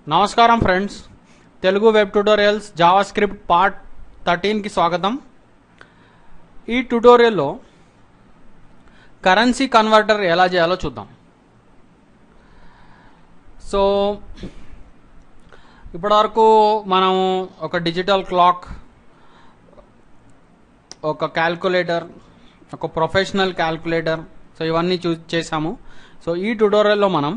నమస్కారం friends Telugu web tutorials JavaScript part థర్టీన్కి స్వాగతం ఈ ట్యుటోరియల్లో కరెన్సీ కన్వర్టర్ ఎలా చేయాలో చూద్దాం సో ఇప్పటివరకు మనం ఒక డిజిటల్ క్లాక్ ఒక క్యాల్కులేటర్ ఒక ప్రొఫెషనల్ క్యాల్కులేటర్ సో ఇవన్నీ చూ చేసాము సో ఈ ట్యుటోరియల్లో మనం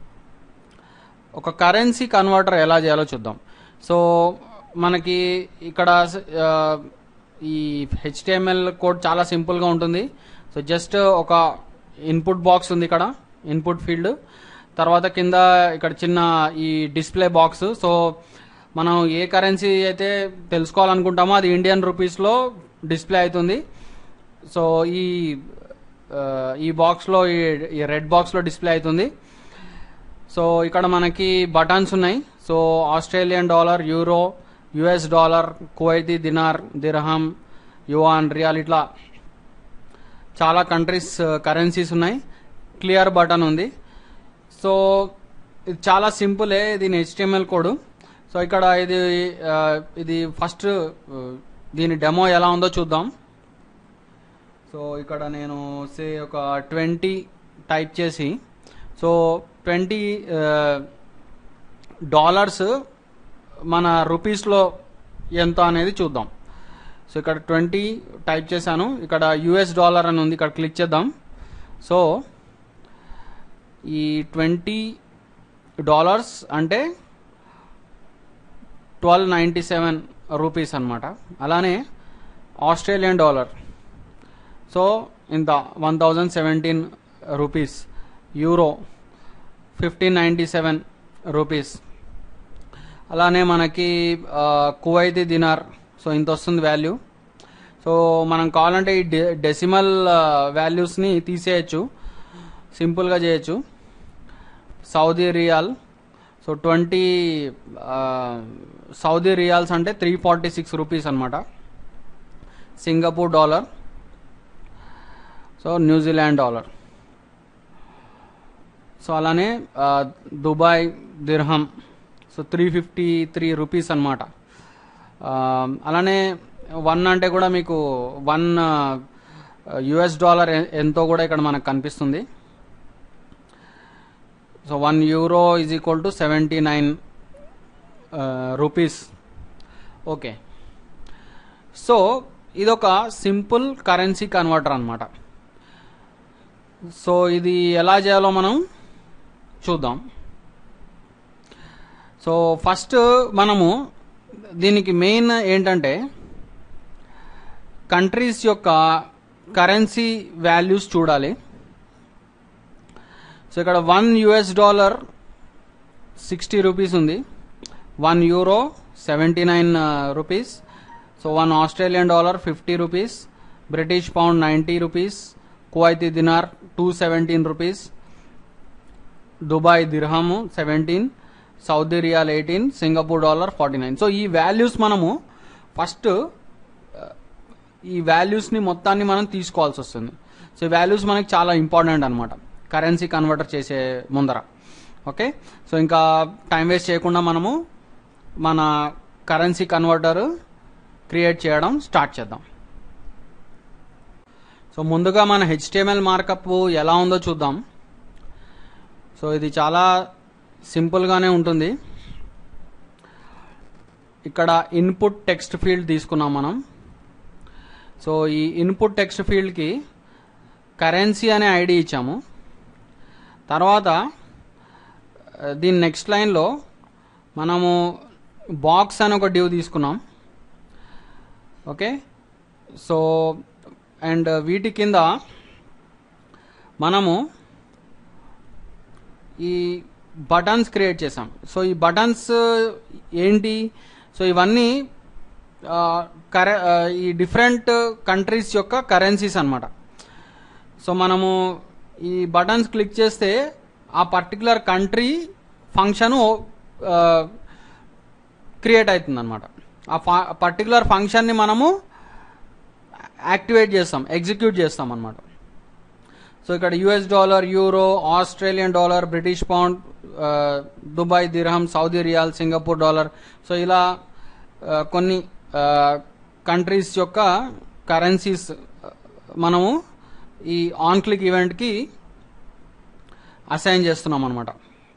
ఒక కరెన్సీ కన్వర్టర్ ఎలా చేయాలో చూద్దాం సో మనకి ఇక్కడ ఆ, ఈ హెచ్టిఎంఎల్ కోడ్ చాలా సింపుల్గా ఉంటుంది సో జస్ట్ ఒక ఇన్పుట్ బాక్స్ ఉంది ఇక్కడ ఇన్పుట్ ఫీల్డ్ తర్వాత కింద ఇక్కడ చిన్న ఈ డిస్ప్లే బాక్స్ సో మనం ఏ కరెన్సీ అయితే తెలుసుకోవాలనుకుంటామో అది ఇండియన్ రూపీస్లో డిస్ప్లే అవుతుంది సో ఈ ఆ, ఈ బాక్స్లో ఈ ఈ రెడ్ బాక్స్లో డిస్ప్లే అవుతుంది సో ఇక్కడ మనకి బటన్స్ ఉన్నాయి so Australian dollar euro US dollar Kuwaiti dinar dirham yuan riyal ఇట్లా చాలా కంట్రీస్ కరెన్సీస్ ఉన్నాయి క్లియర్ బటన్ ఉంది సో ఇది చాలా సింపులే దీని హెచ్టిఎంఎల్ కోడ్ సో ఇక్కడ ఇది ఆ, ఇది ఫస్ట్ ఆ, దీని డెమో ఎలా ఉందో చూద్దాం సో ఇక్కడ నేను సే ఒక ట్వంటీ టైప్ చేసి సో ట్వంటీ డాలర్స్ మన రూపీస్లో ఎంత అనేది చూద్దాం సో ఇక్కడ ట్వంటీ టైప్ చేశాను ఇక్కడ యుఎస్ డాలర్ అని ఉంది ఇక్కడ క్లిక్ చేద్దాం సో ఈ ట్వంటీ డాలర్స్ అంటే ట్వెల్వ్ నైంటీ సెవెన్ రూపీస్ అనమాట అలానే ఆస్ట్రేలియన్ డాలర్ సో ఇంత one thousand seventeen rupees euro fifteen ninety seven rupees అలానే మనకి ఆ, కువైతీ దినార్ సో ఇంత వస్తుంది వాల్యూ సో మనం కావాలంటే ఈ డె డెసిమల్ వాల్యూస్ని తీసేయచ్చు సింపుల్గా చేయొచ్చు Saudi riyal so twenty Saudi riyals అంటే త్రీ ఫార్టీ సిక్స్ రూపీస్ అనమాట Singapore dollar so New Zealand dollar so అలానే ఆ, Dubai dirham so three fifty three rupees అనమాట అలానే వన్ అంటే కూడా మీకు వన్ యుఎస్ డాలర్ ఎ- ఎంతో కూడా ఇక్కడ మనకు కనిపిస్తుంది so one euro is equal to seventy nine rupees okay so ఇదొక సింపుల్ కరెన్సీ కన్వర్టర్ అనమాట సో ఇది ఎలా చేయాలో మనం చూద్దాం సో ఫస్ట్ మనము దీనికి మెయిన్ ఏంటంటే కంట్రీస్ యొక్క కరెన్సీ వాల్యూస్ చూడాలి సో ఇక్కడ one US dollar sixty rupees ఉంది one euro seventy nine rupees so one Australian dollar fifty rupees British pound ninety rupees Kuwaiti dinar two seventeen rupees Dubai dirham seventeen Saudi riyal eighteen Singapore dollar forty nine so ఈ values మనము first ఈ వాల్యూస్ని మొత్తాన్ని మనం తీసుకోవాల్సి వస్తుంది so ఈ values మనకి చాలా ఇంపార్టెంట్ అనమాట కరెన్సీ కన్వర్టర్ చేసే ముందర ఓకే సో ఇంకా టైం వేస్ట్ చేయకుండా మనము మన కరెన్సీ కన్వర్టర్ క్రియేట్ చేయడం స్టార్ట్ చేద్దాం సో ముందుగా మన హెచ్టిఎంఎల్ మార్కప్ ఎలా ఉందో చూద్దాం సో ఇది చాలా సింపుల్గానే ఉంటుంది ఇక్కడ ఇన్పుట్ టెక్స్ట్ ఫీల్డ్ తీసుకున్నాం మనం సో ఈ ఇన్పుట్ టెక్స్ట్ ఫీల్డ్కి కరెన్సీ అనే ఐడి ఇచ్చాము తర్వాత ఆ, దీని నెక్స్ట్ లైన్లో మనము బాక్స్ అని ఒక డ్యూ తీసుకున్నాం ఓకే సో అండ్ వీటి కింద మనము ఈ బటన్స్ క్రియేట్ చేసాం సో ఈ బటన్స్ ఏంటి సో ఇవన్నీ ఆ, కరె ఆ, ఈ డిఫరెంట్ కంట్రీస్ యొక్క కరెన్సీస్ అన్నమాట సో మనము ఈ బటన్స్ క్లిక్ చేస్తే ఆ పర్టికులర్ కంట్రీ ఫంక్షన్ క్రియేట్ అవుతుంది అనమాట ఆ పర్టికులర్ ఫంక్షన్ని మనము యాక్టివేట్ చేస్తాం ఎగ్జిక్యూట్ చేస్తాం అనమాట సో ఇక్కడ US dollar euro Australian dollar British pound ఆ, Dubai dirham Saudi riyal Singapore dollar so ఇలా ఆ, కొన్ని కంట్రీస్ యొక్క కరెన్సీస్ మనము ఈ ఆన్ క్లిక్ ఈవెంట్కి అసైన్ చేస్తున్నాం అనమాట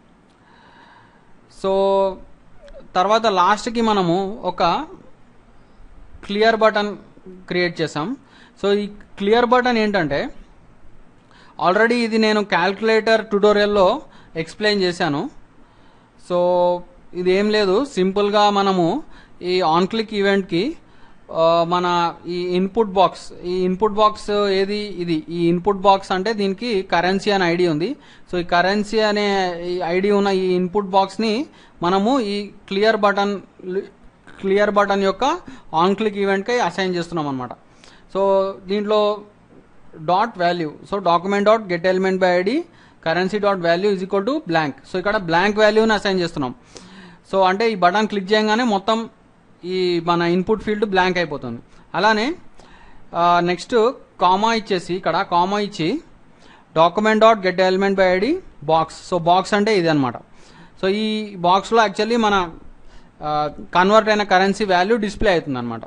సో తర్వాత లాస్ట్కి మనము ఒక క్లియర్ బటన్ క్రియేట్ చేసాం సో ఈ క్లియర్ బటన్ ఏంటంటే ఆల్రెడీ ఇది నేను క్యాల్కులేటర్ ట్యుటోరియల్లో ఎక్స్ప్లెయిన్ చేశాను సో ఇది ఏం లేదు సింపుల్గా మనము ఈ ఆన్ క్లిక్ ఈవెంట్కి ఆ, మన ఈ ఇన్పుట్ బాక్స్ ఈ ఇన్పుట్ బాక్స్ ఏది ఇది ఈ ఇన్పుట్ బాక్స్ అంటే దీనికి కరెన్సీ అనే ఐడి ఉంది సో ఈ కరెన్సీ అనే ఈ ఐడి ఉన్న ఈ ఇన్పుట్ బాక్స్ని మనము ఈ క్లియర్ బటన్ క్లియర్ బటన్ యొక్క ఆన్ క్లిక్ ఈవెంట్కి అసైన్ చేస్తున్నాం అనమాట సో దీంట్లో dot value so document dot get element by ID currency dot value is equal to blank so ఇక్కడ బ్లాంక్ వాల్యూని అసైన్ చేస్తున్నాం సో అంటే ఈ బటన్ క్లిక్ చేయగానే మొత్తం ఈ మన ఇన్పుట్ ఫీల్డ్ బ్లాంక్ అయిపోతుంది అలానే నెక్స్ట్ కామా ఇచ్చేసి ఇక్కడ కామా ఇచ్చి document dot get element by ID box so box అంటే ఇది అనమాట సో ఈ బాక్స్లో యాక్చువల్లీ మన కన్వర్ట్ అయిన కరెన్సీ వాల్యూ డిస్ప్లే అవుతుంది అనమాట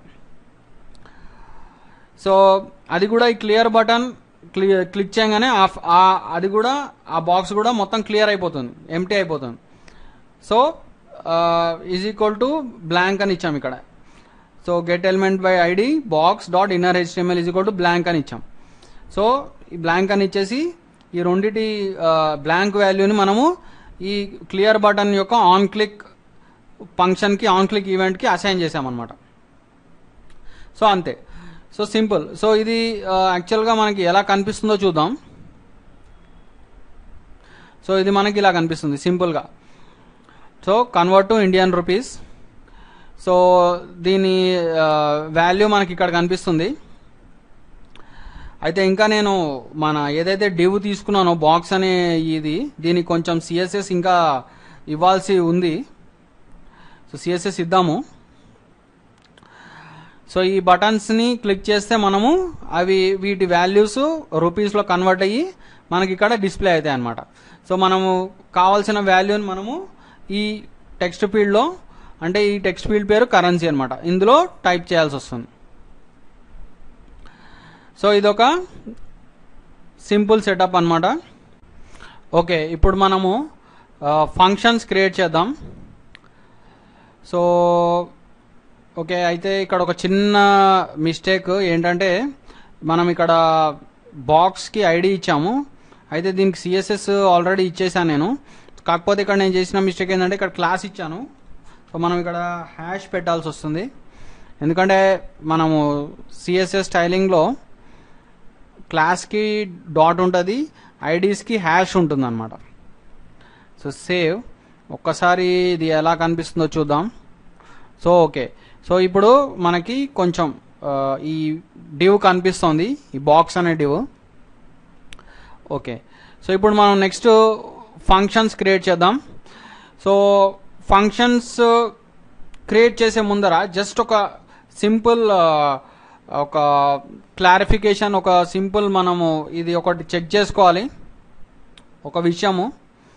సో అది కూడా ఈ క్లియర్ బటన్ క్లియర్ క్లిక్ చేయగానే ఆ- ఆ- అది కూడా ఆ బాక్స్ కూడా మొత్తం క్లియర్ అయిపోతుంది ఎంటీ అయిపోతుంది so is equal to blank అని ఇచ్చాం ఇక్కడ so get element by ID box dot inner HTML is equal to blank అని ఇచ్చాం సో ఈ బ్లాంక్ అని ఇచ్చేసి ఈ రెండిటి బ్లాంక్ వాల్యూని మనము ఈ క్లియర్ బటన్ యొక్క ఆన్ క్లిక్ ఫంక్షన్కి ఆన్ క్లిక్ ఈవెంట్కి అసైన్ చేసామన్నమాట సో అంతే సో సింపుల్ సో ఇది యాక్చువల్గా మనకి ఎలా కనిపిస్తుందో చూద్దాం సో ఇది మనకి ఇలా కనిపిస్తుంది సింపుల్గా so convert to Indian rupees so దీని వాల్యూ మనకి ఇక్కడ కనిపిస్తుంది అయితే ఇంకా నేను మన ఏదైతే డివ్ తీసుకున్నానో బాక్స్ అనే ఇది దీనికి కొంచెం సిఎస్ఎస్ ఇంకా ఇవ్వాల్సి ఉంది సో సిఎస్ఎస్ ఇద్దాము సో ఈ బటన్స్ని క్లిక్ చేస్తే మనము అవి వీటి వాల్యూస్ రూపీస్లో కన్వర్ట్ అయ్యి మనకి ఇక్కడ డిస్ప్లే అవుతాయి అనమాట సో మనము కావాల్సిన వాల్యూని మనము ఈ టెక్స్ట్ ఫీల్డ్లో అంటే ఈ టెక్స్ట్ ఫీల్డ్ పేరు కరెన్సీ అనమాట ఇందులో టైప్ చేయాల్సి వస్తుంది సో ఇదొక సింపుల్ సెటప్ అనమాట ఓకే ఇప్పుడు మనము ఫంక్షన్స్ క్రియేట్ చేద్దాం సో ఓకే అయితే ఇక్కడ ఒక చిన్న మిస్టేక్ ఏంటంటే మనం ఇక్కడ బాక్స్కి ఐడి ఇచ్చాము అయితే దీనికి సిఎస్ఎస్ ఆల్రెడీ ఇచ్చేసాను నేను కాకపోతే ఇక్కడ నేను చేసిన మిస్టేక్ ఏంటంటే ఇక్కడ క్లాస్ ఇచ్చాను సో మనం ఇక్కడ హ్యాష్ పెట్టాల్సి వస్తుంది ఎందుకంటే మనము సిఎస్ఎస్ స్టైలింగ్లో క్లాస్కి డాట్ ఉంటుంది ఐడీస్కి హ్యాష్ ఉంటుంది అనమాట సో సేవ్ ఒక్కసారి ఇది ఎలా కనిపిస్తుందో చూద్దాం సో ఓకే సో ఇప్పుడు మనకి కొంచెం ఆ, ఈ డివ్ కనిపిస్తోంది ఈ బాక్స్ అనే డివ్ ఓకే సో ఇప్పుడు మనం నెక్స్ట్ ఫంక్షన్స్ క్రియేట్ చేద్దాం సో ఫంక్షన్స్ క్రియేట్ చేసే ముందర జస్ట్ ఒక సింపుల్ ఒక క్లారిఫికేషన్ ఒక సింపుల్ మనము ఇది ఒకటి చెక్ చేసుకోవాలి ఒక విషయము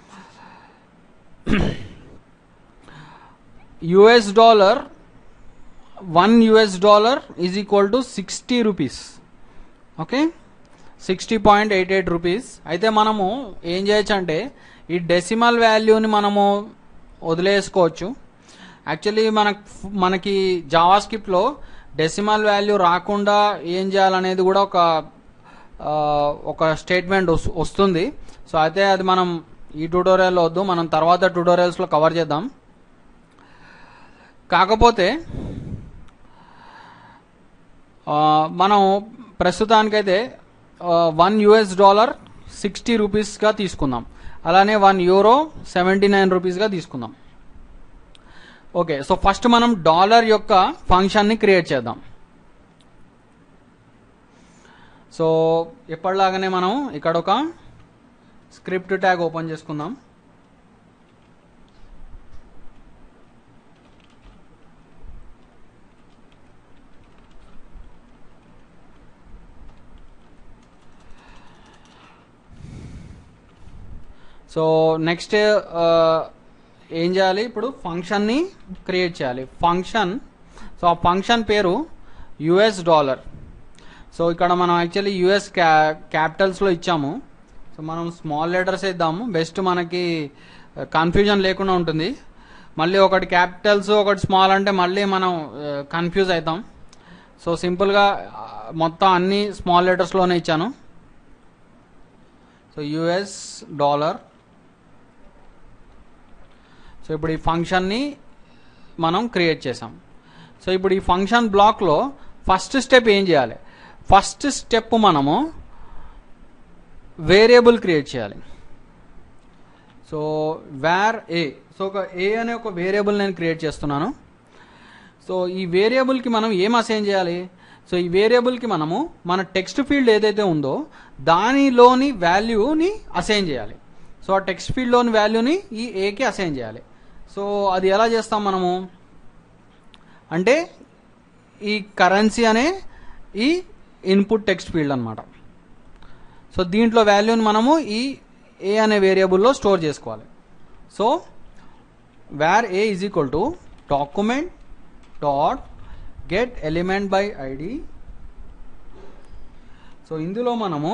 US dollar one US dollar is equal to sixty rupees okay sixty point eight eight rupees అయితే మనము ఏం చేయొచ్చు అంటే ఈ డెసిమల్ వాల్యూని మనము వదిలేసుకోవచ్చు యాక్చువల్లీ మన మనకి జావా స్క్రిప్ట్లో డెసిమల్ వాల్యూ రాకుండా ఏం చేయాలనేది కూడా ఒక ఆ, ఒక స్టేట్మెంట్ వస్- వస్తుంది సో అయితే అది మనం ఈ ట్యూటోరియల్లో వద్దు మనం తర్వాత ట్యూటోరియల్స్లో కవర్ చేద్దాం కాకపోతే ఆ, మనం ప్రస్తుతానికైతే వన్ యుఎస్ డాలర్ సిక్స్టీ రూపీస్గా తీసుకుందాం అలానే వన్ యూరో సెవెంటీ నైన్ రూపీస్గా తీసుకుందాం ఓకే సో ఫస్ట్ మనం డాలర్ యొక్క ఫంక్షన్ని క్రియేట్ చేద్దాం సో ఎప్పటిలాగానే మనం ఇక్కడ ఒక స్క్రిప్ట్ ట్యాగ్ ఓపెన్ చేసుకుందాం సో నెక్స్ట్ ఏం చేయాలి ఇప్పుడు ఫంక్షన్ని క్రియేట్ చేయాలి ఫంక్షన్ సో ఆ ఫంక్షన్ పేరు యుఎస్ డాలర్ సో ఇక్కడ మనం యాక్చువల్లీ యుఎస్ క్యా క్యాపిటల్స్లో ఇచ్చాము సో మనం స్మాల్ లెటర్స్ ఇద్దాము బెస్ట్ మనకి కన్ఫ్యూజన్ లేకుండా ఉంటుంది మళ్ళీ ఒకటి క్యాపిటల్స్ ఒకటి స్మాల్ అంటే మళ్ళీ మనం కన్ఫ్యూజ్ అవుతాం సో సింపుల్గా ఆ, మొత్తం అన్ని స్మాల్ లెటర్స్లోనే ఇచ్చాను సో యుఎస్ డాలర్ సో ఇప్పుడు ఈ ఫంక్షన్ని మనం క్రియేట్ చేసాం సో ఇప్పుడు ఈ ఫంక్షన్ బ్లాక్లో ఫస్ట్ స్టెప్ ఏం చేయాలి ఫస్ట్ స్టెప్ మనము వేరియబుల్ క్రియేట్ చేయాలి సో వేర్ ఏ సో ఒక ఏ అనే ఒక వేరియబుల్ నేను క్రియేట్ చేస్తున్నాను సో ఈ వేరియబుల్కి మనం ఏం అసైన్ చేయాలి సో ఈ వేరియబుల్కి మనము మన టెక్స్ట్ ఫీల్డ్ ఏదైతే ఉందో దానిలోని వాల్యూని అసైన్ చేయాలి సో ఆ టెక్స్ట్ ఫీల్డ్లోని వాల్యూని ఈ ఏకి అసైన్ చేయాలి సో అది ఎలా చేస్తాం మనము అంటే ఈ కరెన్సీ అనే ఈ ఇన్పుట్ టెక్స్ట్ ఫీల్డ్ అన్నమాట సో దీంట్లో వాల్యూని మనము ఈ ఏ అనే వేరియబుల్లో స్టోర్ చేసుకోవాలి so var A is equal to document dot get element by ID so ఇందులో మనము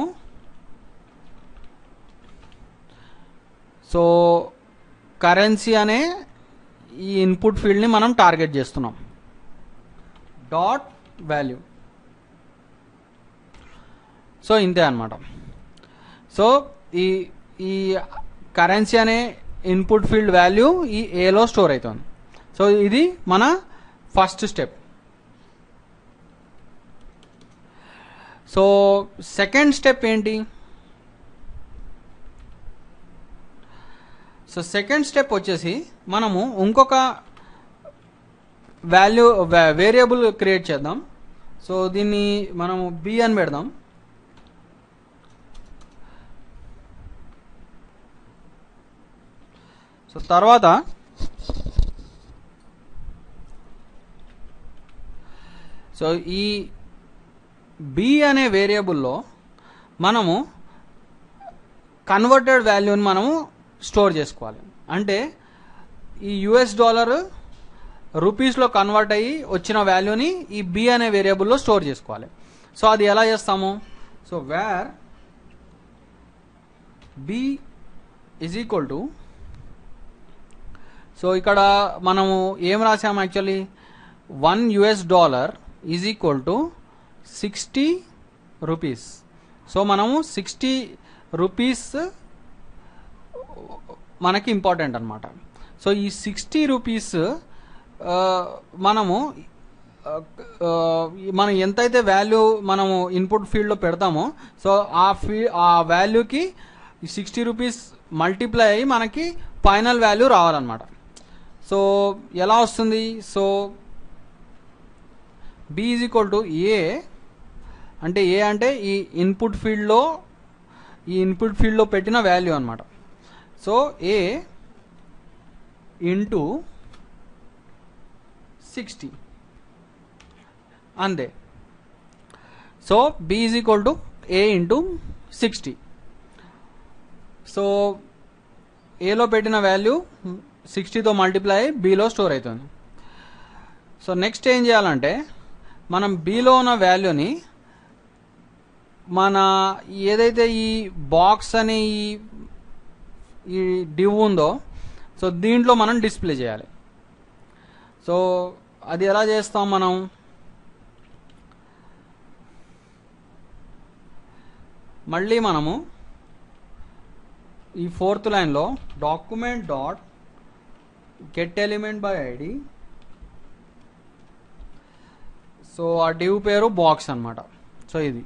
సో కరెన్సీ అనే ఈ ఇన్పుట్ ఫీల్డ్ని మనం టార్గెట్ చేస్తున్నాం డాట్ వాల్యూ సో ఇంతే అనమాట సో ఈ ఈ కరెన్సీ అనే ఇన్పుట్ ఫీల్డ్ వాల్యూ ఈ ఏలో స్టోర్ అవుతుంది సో ఇది మన first step so second step ఏంటి సో సెకండ్ స్టెప్ వచ్చేసి మనము ఇంకొక వాల్యూ వేరియబుల్ క్రియేట్ చేద్దాం సో దీన్ని మనము బి అని పెడదాం సో తర్వాత సో ఈ బి అనే వేరియబుల్లో మనము కన్వర్టెడ్ వాల్యూని మనము స్టోర్ చేసుకోవాలి అంటే ఈ యుఎస్ డాలర్ రూపీస్లో కన్వర్ట్ అయ్యి వచ్చిన వాల్యూని ఈ బి అనే వేరియబుల్లో స్టోర్ చేసుకోవాలి సో అది ఎలా చేస్తాము so var B is equal to so ఇక్కడ మనము ఏం రాసాము actually one US dollar is equal to sixty rupees so మనము సిక్స్టీ రూపీస్ మనకి ఇంపార్టెంట్ అనమాట సో ఈ సిక్స్టీ రూపీస్ మనము ఆ, ఆ, మనం ఎంతైతే వాల్యూ మనము ఇన్పుట్ ఫీల్డ్లో పెడతామో సో ఆ ఫీ ఆ వాల్యూకి ఈ సిక్స్టీ రూపీస్ మల్టిప్లై అయ్యి మనకి ఫైనల్ వాల్యూ రావాలన్నమాట సో ఎలా వస్తుంది so B is equal to A అంటే ఏ అంటే ఈ ఇన్పుట్ ఫీల్డ్లో ఈ ఇన్పుట్ ఫీల్డ్లో పెట్టిన వాల్యూ అనమాట సో ఏ ఇంటూ సిక్స్టీ అంతే so B is equal to A into sixty so ఏలో పెట్టిన వాల్యూ సిక్స్టీతో మల్టిప్లై అయ్యి బీలో స్టోర్ అవుతుంది సో నెక్స్ట్ ఏం చేయాలంటే మనం బీలో ఉన్న వాల్యూని మన ఏదైతే ఈ బాక్స్ అనే ఈ ఈ డివ్ ఉందో సో దీంట్లో మనం డిస్ప్లే చేయాలి సో అది ఎలా చేస్తాం మనం మళ్ళీ మనము ఈ ఫోర్త్ లైన్లో document dot get element by ID so ఆ డివ్ పేరు బాక్స్ అన్నమాట సో ఇది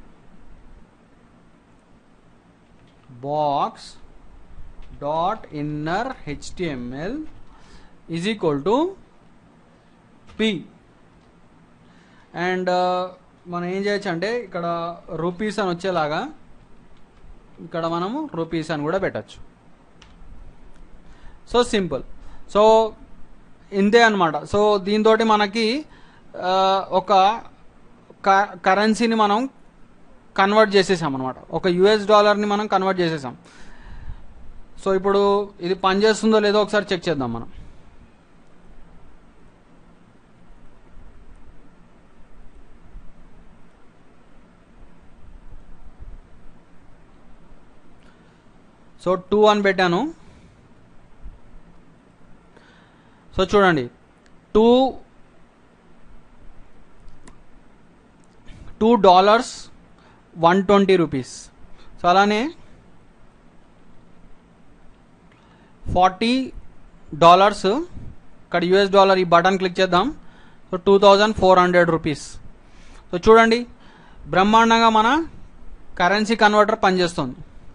box dot inner HTML is equal to P and మనం ఏం చేయొచ్చు అంటే ఇక్కడ రూపీస్ అని వచ్చేలాగా ఇక్కడ మనము రూపీస్ అని కూడా పెట్టచ్చు సో సింపుల్ సో ఇంతే అనమాట సో దీంతో మనకి ఆ, ఒక కరెన్సీని మనం కన్వర్ట్ చేసేసాం అనమాట ఒక యుఎస్ డాలర్ని మనం కన్వర్ట్ చేసేసాం సో ఇప్పుడు ఇది పనిచేస్తుందో లేదో ఒకసారి చెక్ చేద్దాం మనం సో టూ అని పెట్టాను సో చూడండి two two dollars one twenty rupees so అలానే ఫార్టీ డాలర్స్ ఇక్కడ యుఎస్ డాలర్ ఈ బటన్ క్లిక్ చేద్దాం so two thousand four hundred rupees so చూడండి బ్రహ్మాండంగా మన కరెన్సీ కన్వర్టర్ పనిచేస్తుంది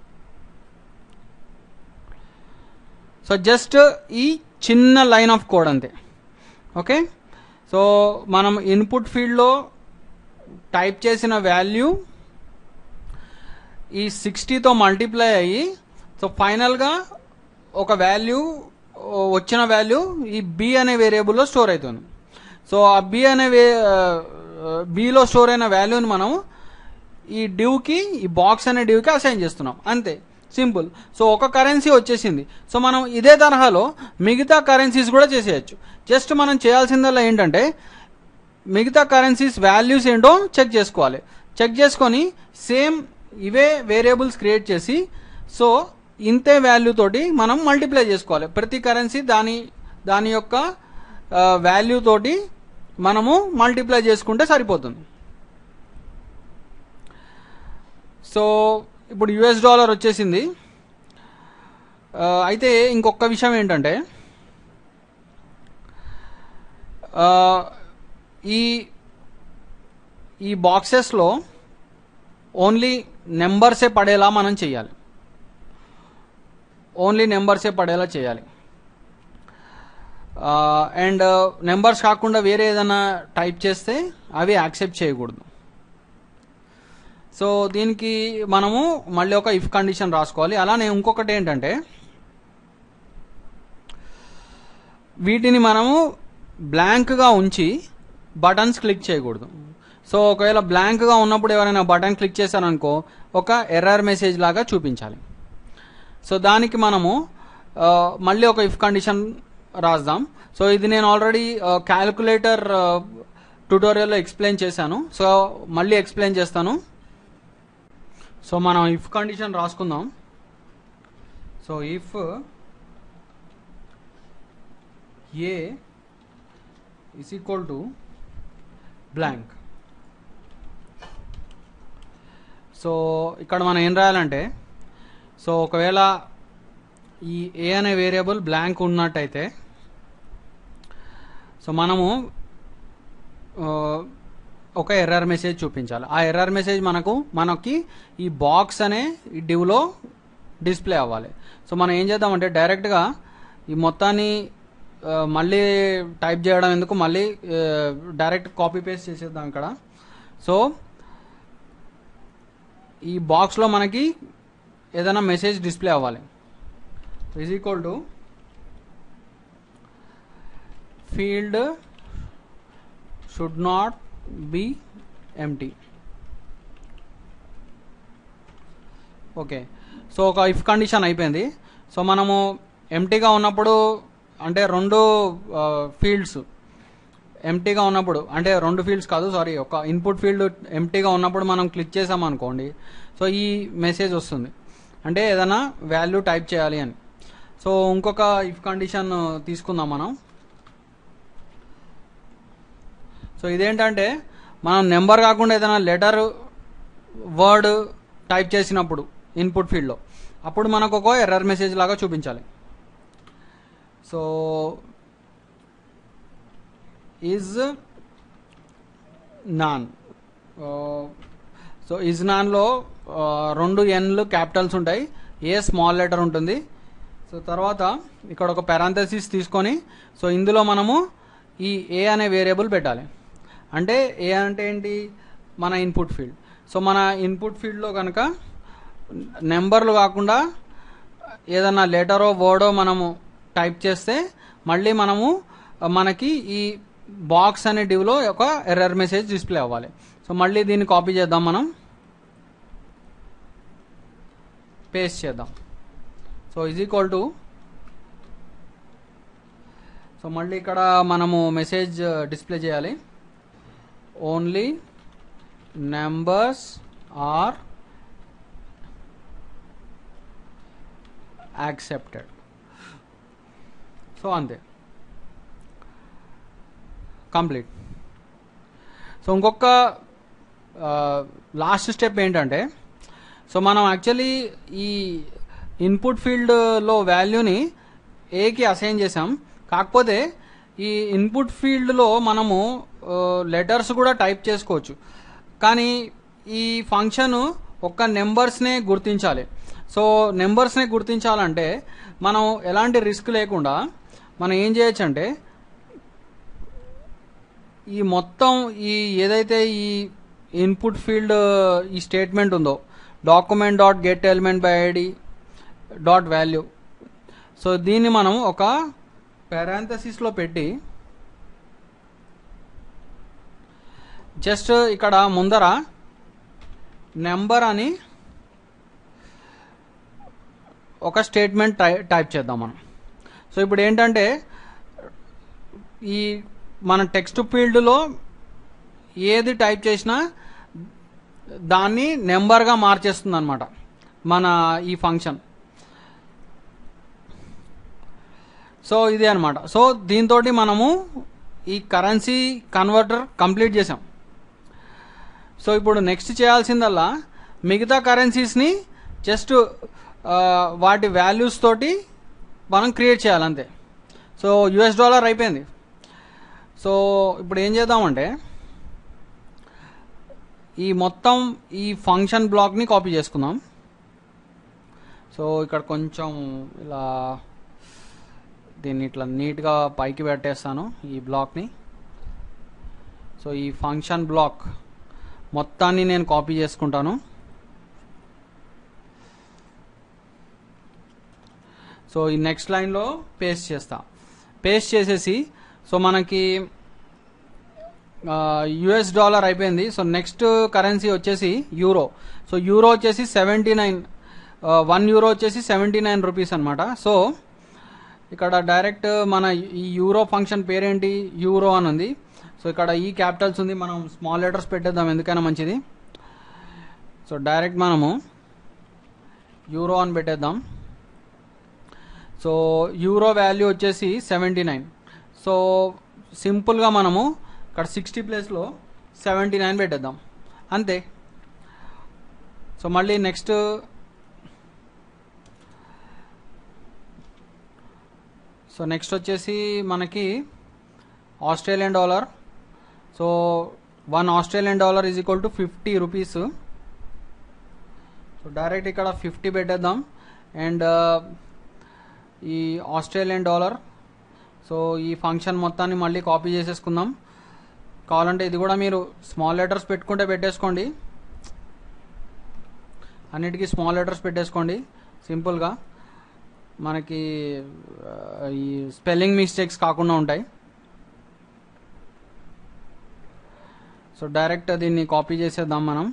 సో జస్ట్ ఈ చిన్న లైన్ ఆఫ్ కోడ్ అంతే ఓకే సో మనం ఇన్పుట్ ఫీల్డ్లో టైప్ చేసిన వాల్యూ ఈ సిక్స్టీతో మల్టిప్లై అయ్యి సో ఫైనల్గా ఒక వాల్యూ వచ్చిన వాల్యూ ఈ బి అనే వేరియబుల్లో స్టోర్ అవుతుంది సో ఆ బి అనే వే బిలో స్టోర్ అయిన వాల్యూని మనం ఈ డ్యూకి ఈ బాక్స్ అనే డ్యూకి అసైన్ చేస్తున్నాం అంతే సింపుల్ సో ఒక కరెన్సీ వచ్చేసింది సో మనం ఇదే తరహాలో మిగతా కరెన్సీస్ కూడా చేసేయచ్చు జస్ట్ మనం చేయాల్సిందల్లా ఏంటంటే మిగతా కరెన్సీస్ వాల్యూస్ ఏంటో చెక్ చేసుకోవాలి చెక్ చేసుకొని సేమ్ ఇవే వేరియబుల్స్ క్రియేట్ చేసి సో ఇంతే వాల్యూ తోటి మనం మల్టిప్లై చేసుకోవాలి ప్రతి కరెన్సీ దాని దాని యొక్క వాల్యూ తోటి మనము మల్టిప్లై చేసుకుంటే సరిపోతుంది సో ఇప్పుడు యుఎస్ డాలర్ వచ్చేసింది ఆ, అయితే ఇంకొక విషయం ఏంటంటే ఆ, ఈ ఈ బాక్సెస్లో ఓన్లీ నెంబర్సే పడేలా మనం చేయాలి ఓన్లీ నెంబర్సే పడేలా చేయాలి అండ్ నెంబర్స్ కాకుండా వేరే ఏదైనా టైప్ చేస్తే అవి యాక్సెప్ట్ చేయకూడదు సో దీనికి మనము మళ్ళీ ఒక ఇఫ్ కండిషన్ రాసుకోవాలి అలానే ఇంకొకటి ఏంటంటే వీటిని మనము బ్లాంక్గా ఉంచి బటన్స్ క్లిక్ చేయకూడదు సో ఒకవేళ బ్లాంక్గా ఉన్నప్పుడు ఎవరైనా బటన్ క్లిక్ చేశారనుకో ఒక ఎర్రర్ మెసేజ్ లాగా చూపించాలి సో దానికి మనము ఆ, మళ్ళీ ఒక ఇఫ్ కండిషన్ రాద్దాం సో ఇది నేను ఆల్రెడీ క్యాలిక్యులేటర్ ట్యూటోరియల్లో ఎక్స్ప్లెయిన్ చేశాను సో మళ్ళీ ఎక్స్ప్లెయిన్ చేస్తాను సో మనం ఇఫ్ కండిషన్ రాసుకుందాం so if A is equal to blank so ఇక్కడ మనం ఏం రాయాలంటే సో ఒకవేళ ఈ ఏ అనే వేరియబుల్ బ్లాంక్ ఉన్నట్టయితే సో మనము ఆ, ఒక ఎర్రర్ మెసేజ్ చూపించాలి ఆ ఎర్రర్ మెసేజ్ మనకు మనకి ఈ బాక్స్ అనే ఈ డివ్లో డిస్ప్లే అవ్వాలి సో మనం ఏం చేద్దామంటే డైరెక్ట్గా ఈ మొత్తాన్ని ఆ, మళ్ళీ టైప్ చేయడం ఎందుకు మళ్ళీ ఆ, డైరెక్ట్ కాపీ పేస్ట్ చేసేద్దాం ఇక్కడ సో ఈ బాక్స్లో మనకి ఏదైనా మెసేజ్ డిస్ప్లే అవ్వాలి is equal to field should not be empty okay so ఒక ఇఫ్ కండిషన్ అయిపోయింది సో మనము ఎంటీగా ఉన్నప్పుడు అంటే రెండు ఫీల్డ్స్ ఎంటీగా ఉన్నప్పుడు అంటే రెండు ఫీల్డ్స్ కాదు సారీ ఒక ఇన్పుట్ ఫీల్డ్ ఎంటీగా ఉన్నప్పుడు మనం క్లిక్ చేసామనుకోండి సో ఈ మెసేజ్ వస్తుంది అంటే ఏదైనా వాల్యూ టైప్ చేయాలి అని సో ఇంకొక ఇఫ్ కండిషన్ తీసుకుందాం మనం సో ఇదేంటంటే మనం నెంబర్ కాకుండా ఏదైనా లెటర్ వర్డ్ టైప్ చేసినప్పుడు ఇన్పుట్ ఫీల్డ్లో అప్పుడు మనకు ఒక ఎర్రర్ మెసేజ్ లాగా చూపించాలి so is NaN so is నాన్లో రెండు ఎన్లు క్యాపిటల్స్ ఉంటాయి ఏ స్మాల్ లెటర్ ఉంటుంది సో తర్వాత ఇక్కడ ఒక పెరాంథసిస్ తీసుకొని సో ఇందులో మనము ఈ ఏ అనే వేరియబుల్ పెట్టాలి అంటే ఏ అంటే ఏంటి మన ఇన్పుట్ ఫీల్డ్ సో మన ఇన్పుట్ ఫీల్డ్లో కనుక నెంబర్లు కాకుండా ఏదన్నా లెటరో వర్డో మనము టైప్ చేస్తే మళ్ళీ మనము మనకి ఈ బాక్స్ అనే డివ్లో ఒక ఎర్రర్ మెసేజ్ డిస్ప్లే అవ్వాలి సో మళ్ళీ దీన్ని కాపీ చేద్దాం మనం పేస్ట్ చేద్దాం so is equal to so మళ్ళీ ఇక్కడ మనము మెసేజ్ డిస్ప్లే చేయాలి only numbers are accepted so అంతే కంప్లీట్ సో ఇంకొక లాస్ట్ స్టెప్ ఏంటంటే సో మనం యాక్చువల్లీ ఈ ఇన్పుట్ ఫీల్డ్లో వాల్యూని ఏకి అసైన్ చేసాం కాకపోతే ఈ ఇన్పుట్ ఫీల్డ్లో మనము లెటర్స్ కూడా టైప్ చేసుకోవచ్చు కానీ ఈ ఫంక్షన్ ఒక్క నెంబర్స్నే గుర్తించాలి సో నెంబర్స్నే గుర్తించాలంటే మనం ఎలాంటి రిస్క్ లేకుండా మనం ఏం చేయొచ్చు అంటే ఈ మొత్తం ఈ ఏదైతే ఈ ఇన్పుట్ ఫీల్డ్ ఈ స్టేట్మెంట్ ఉందో document dot get element by ID dot value so దీన్ని మనం ఒక పారాంథసిస్లో పెట్టి జస్ట్ ఇక్కడ ముందర నెంబర్ అని ఒక స్టేట్మెంట్ టై టైప్ చేద్దాం మనం సో ఇప్పుడు ఏంటంటే ఈ మన టెక్స్ట్ ఫీల్డ్లో ఏది టైప్ చేసినా దాన్ని నెంబర్గా మార్చేస్తుంది అనమాట మన ఈ ఫంక్షన్ సో ఇదే అనమాట సో దీంతో మనము ఈ కరెన్సీ కన్వర్టర్ కంప్లీట్ చేసాం సో ఇప్పుడు నెక్స్ట్ చేయాల్సిందల్లా మిగతా కరెన్సీస్ని జస్ట్ వాటి వాల్యూస్ తోటి మనం క్రియేట్ చేయాలంతే సో యుఎస్ డాలర్ అయిపోయింది సో ఇప్పుడు ఏం చేద్దామంటే ఈ మొత్తం ఈ ఫంక్షన్ బ్లాక్ని కాపీ చేసుకుందాం సో ఇక్కడ కొంచెం ఇలా దీన్ని ఇట్లా నీట్గా పైకి పెట్టేస్తాను ఈ బ్లాక్ని సో ఈ ఫంక్షన్ బ్లాక్ మొత్తాన్ని నేను కాపీ చేసుకుంటాను సో ఈ నెక్స్ట్ లైన్లో పేస్ట్ చేస్తా పేస్ట్ చేసేసి సో మనకి యుఎస్ డాలర్ అయిపోయింది సో నెక్స్ట్ కరెన్సీ వచ్చేసి యూరో సో యూరో వచ్చేసి సెవెంటీ నైన్ వన్ యూరో వచ్చేసి సెవెంటీ నైన్ రూపీస్ అనమాట సో ఇక్కడ డైరెక్ట్ మన ఈ యూరో ఫంక్షన్ పేరేంటి యూరో అని ఉంది సో ఇక్కడ ఈ క్యాపిటల్స్ ఉంది మనం స్మాల్ లెటర్స్ పెట్టేద్దాం ఎందుకైనా మంచిది సో డైరెక్ట్ మనము యూరో అని పెట్టేద్దాం సో యూరో వాల్యూ వచ్చేసి సెవెంటీ నైన్ సో సింపుల్గా మనము ఇక్కడ సిక్స్టీ ప్లేస్లో సెవెంటీ నైన్ పెట్టేద్దాం అంతే సో మళ్ళీ నెక్స్ట్ సో నెక్స్ట్ వచ్చేసి మనకి Australian dollar so one Australian dollar is equal to fifty rupees so direct ఇక్కడ ఫిఫ్టీ పెట్టేద్దాం అండ్ ఈ ఆస్ట్రేలియన్ డాలర్ సో ఈ ఫంక్షన్ మొత్తాన్ని మళ్ళీ కాపీ చేసేసుకుందాం కావాలంటే ఇది కూడా మీరు స్మాల్ లెటర్స్ పెట్టుకుంటే పెట్టేసుకోండి అన్నిటికీ స్మాల్ లెటర్స్ పెట్టేసుకోండి సింపుల్గా మనకి ఆ, ఈ స్పెల్లింగ్ మిస్టేక్స్ కాకుండా ఉంటాయి సో డైరెక్ట్ దీన్ని కాపీ చేసేద్దాం మనం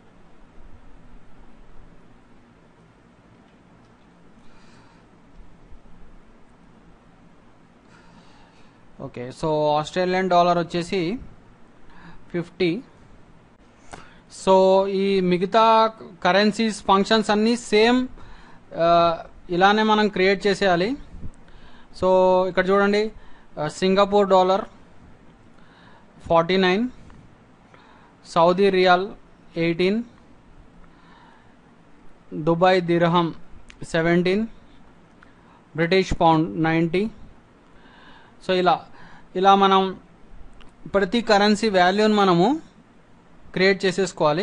ఓకే సో ఆస్ట్రేలియన్ డాలర్ వచ్చేసి ఫిఫ్టీ సో ఈ మిగతా కరెన్సీస్ ఫంక్షన్స్ అన్నీ సేమ్ ఇలానే మనం క్రియేట్ చేసేయాలి సో ఇక్కడ చూడండి Singapore dollar forty nine Saudi riyal eighteen Dubai dirham seventeen British pound ninety so ఇలా ఇలా మనం ప్రతి కరెన్సీ వాల్యూని మనము క్రియేట్ చేసేసుకోవాలి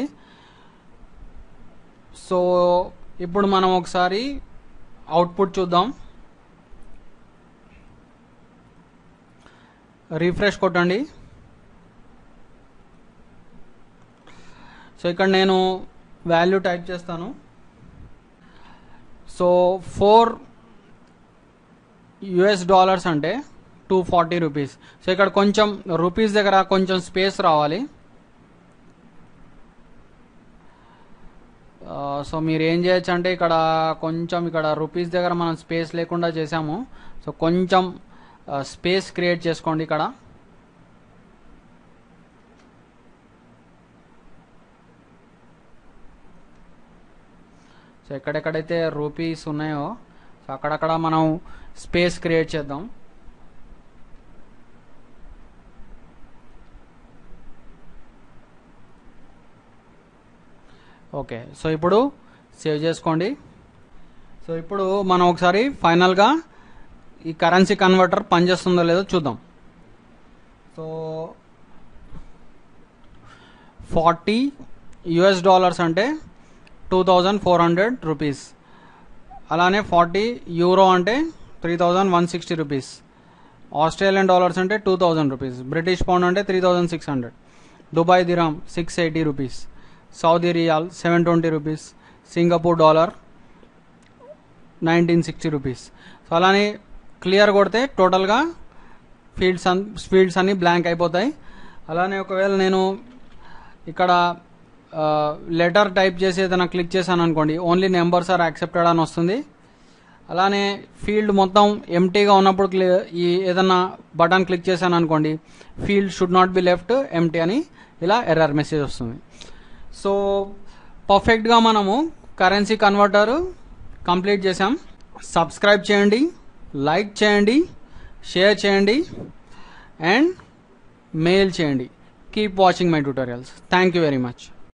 సో ఇప్పుడు మనం ఒకసారి అవుట్పుట్ చూద్దాం రీఫ్రెష్ కొట్టండి సో ఇక్కడ నేను వాల్యూ టైప్ చేస్తాను సో ఫోర్ యుఎస్ డాలర్స్ అంటే టూ ఫార్టీ రూపీస్ సో ఇక్కడ కొంచెం రూపీస్ దగ్గర కొంచెం స్పేస్ రావాలి సో మీరు ఏం చేయొచ్చు అంటే ఇక్కడ కొంచెం ఇక్కడ రూపీస్ దగ్గర మనం స్పేస్ లేకుండా చేసాము సో కొంచెం స్పేస్ క్రియేట్ చేసుకోండి ఇక్కడ సో ఎక్కడెక్కడైతే రూపీస్ ఉన్నాయో సో అక్కడక్కడ మనం స్పేస్ క్రియేట్ చేద్దాం ఓకే సో ఇప్పుడు సేవ్ చేసుకోండి సో ఇప్పుడు మనం ఒకసారి ఫైనల్గా ఈ కరెన్సీ కన్వర్టర్ పనిచేస్తుందో లేదో చూద్దాం సో ఫార్టీ యుఎస్ డాలర్స్ అంటే two thousand four hundred rupees అలానే ఫార్టీ యూరో అంటే three thousand one sixty rupees Australian dollars అంటే two thousand rupees British pound అంటే three thousand six hundred Dubai dirham six eighty rupees Saudi riyal seven twenty rupees Singapore dollar nineteen sixty rupees so అలానే clear కొడితే టోటల్గా fields అన్ fields అన్నీ blank అయిపోతాయి అలానే ఒకవేళ నేను ఇక్కడ లెటర్ టైప్ చేసి ఏదైనా క్లిక్ చేశాను అనుకోండి ఓన్లీ నెంబర్స్ ఆర్ యాక్సెప్టెడ్ అని వస్తుంది అలానే ఫీల్డ్ మొత్తం ఎంటీగా ఉన్నప్పుడు క్లి ఈ ఏదన్నా బటన్ క్లిక్ చేశాను అనుకోండి field should not be left empty అని ఇలా ఎర్రర్ మెసేజ్ వస్తుంది సో పర్ఫెక్ట్గా మనము కరెన్సీ కన్వర్టర్ కంప్లీట్ చేసాం సబ్స్క్రైబ్ చేయండి లైక్ చేయండి షేర్ చేయండి అండ్ మెయిల్ చేయండి keep watching my tutorials thank you very much